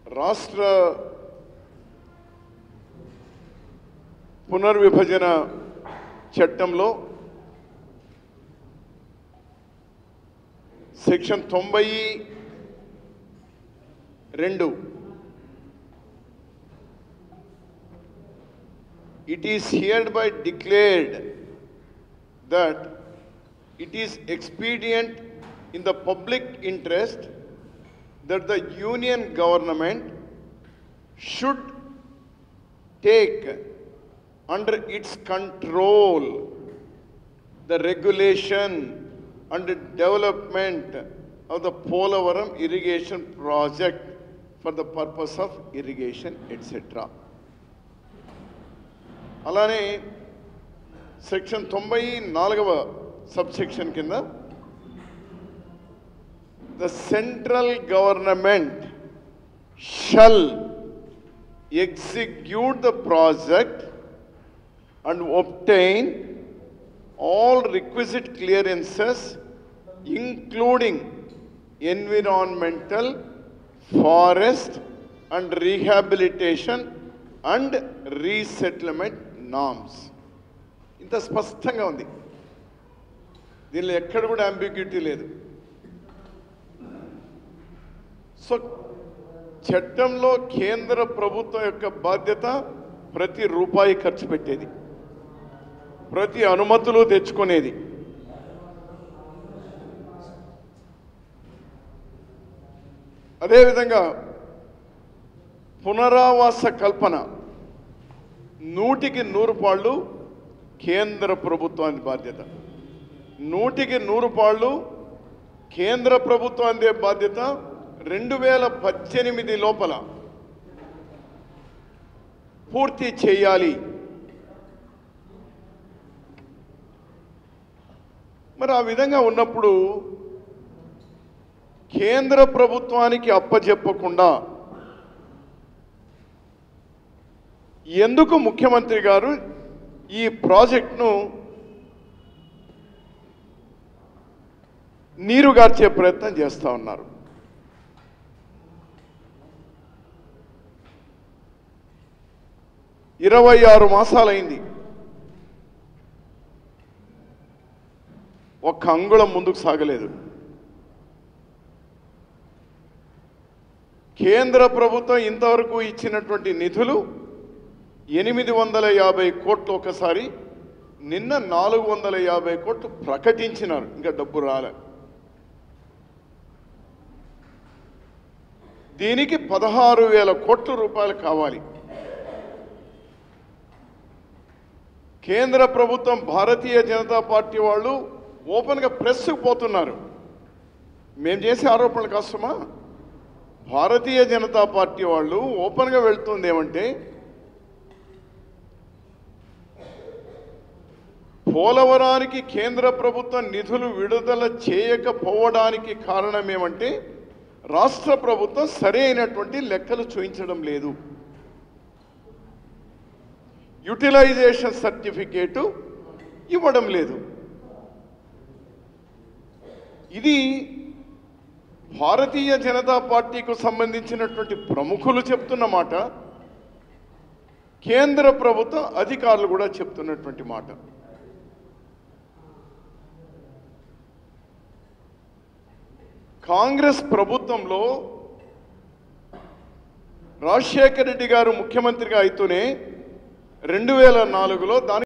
రాష్ట్ర పునర్విభజన చట్టంలో సెక్షన్ తొంభై రెండు it is hereby declared that it is expedient in the public interest that the union government should take under its control the regulation and development of the Polavaram irrigation project for the purpose of irrigation, etc. అలానే section తొంభై నాలుగవ sub section కింద the central government shall execute the project and obtain all requisite clearances, including environmental, forest, and rehabilitation and resettlement norms. ఇంత స్పష్టంగా ఉంది దీనిలో ఎక్కడ కూడా అంబిగ్యూటీ లేదు సో చట్టంలో కేంద్ర ప్రభుత్వం యొక్క బాధ్యత ప్రతి రూపాయి ఖర్చు పెట్టేది ప్రతి అనుమతులు తెచ్చుకునేది అదేవిధంగా పునరావాస కల్పన నూటికి నూరు పాళ్ళు కేంద్ర ప్రభుత్వానికి బాధ్యత నూటికి నూరు పాళ్ళు కేంద్ర ప్రభుత్వం అందే బాధ్యత రెండు వేల పద్దెనిమిది లోపల పూర్తి చేయాలి మరి ఆ విధంగా ఉన్నప్పుడు కేంద్ర ప్రభుత్వానికి అప్పచెప్పకుండా ఎందుకు ముఖ్యమంత్రి గారు ఈ ప్రాజెక్ట్ను నీరుగార్చే ప్రయత్నం చేస్తూ ఉన్నారు ఇరవై ఆరు మాసాలైంది ఒక్క అంగుళం ముందుకు సాగలేదు కేంద్ర ప్రభుత్వం ఇంతవరకు ఇచ్చినటువంటి నిధులు ఎనిమిది వందల యాభై కోట్లు ఒకసారి నిన్న నాలుగు వందల యాభై కోట్లు ప్రకటించినారు ఇంకా డబ్బు రాలే దీనికి పదహారు వేల కోట్ల రూపాయలు కావాలి కేంద్ర ప్రభుత్వం భారతీయ జనతా పార్టీ వాళ్ళు ఓపెన్గా ప్రెస్కు పోతున్నారు మేము చేసే ఆరోపణలు కష్టమా భారతీయ జనతా పార్టీ వాళ్ళు ఓపెన్గా వెళ్తుంది ఏమంటే పోలవరానికి కేంద్ర ప్రభుత్వం నిధులు విడుదల చేయకపోవడానికి కారణం ఏమంటే రాష్ట్ర ప్రభుత్వం సరైనటువంటి లెక్కలు చూపించడం లేదు యూటిలైజేషన్ సర్టిఫికేటు ఇవ్వడం లేదు ఇది భారతీయ జనతా పార్టీకు సంబంధించినటువంటి ప్రముఖులు చెప్తున్న మాట కేంద్ర ప్రభుత్వ అధికారులు కూడా చెప్తున్నటువంటి మాట కాంగ్రెస్ ప్రభుత్వంలో రాజశేఖర రెడ్డి గారు ముఖ్యమంత్రిగా అయితేనే రెండు వేల నాలుగులో దాని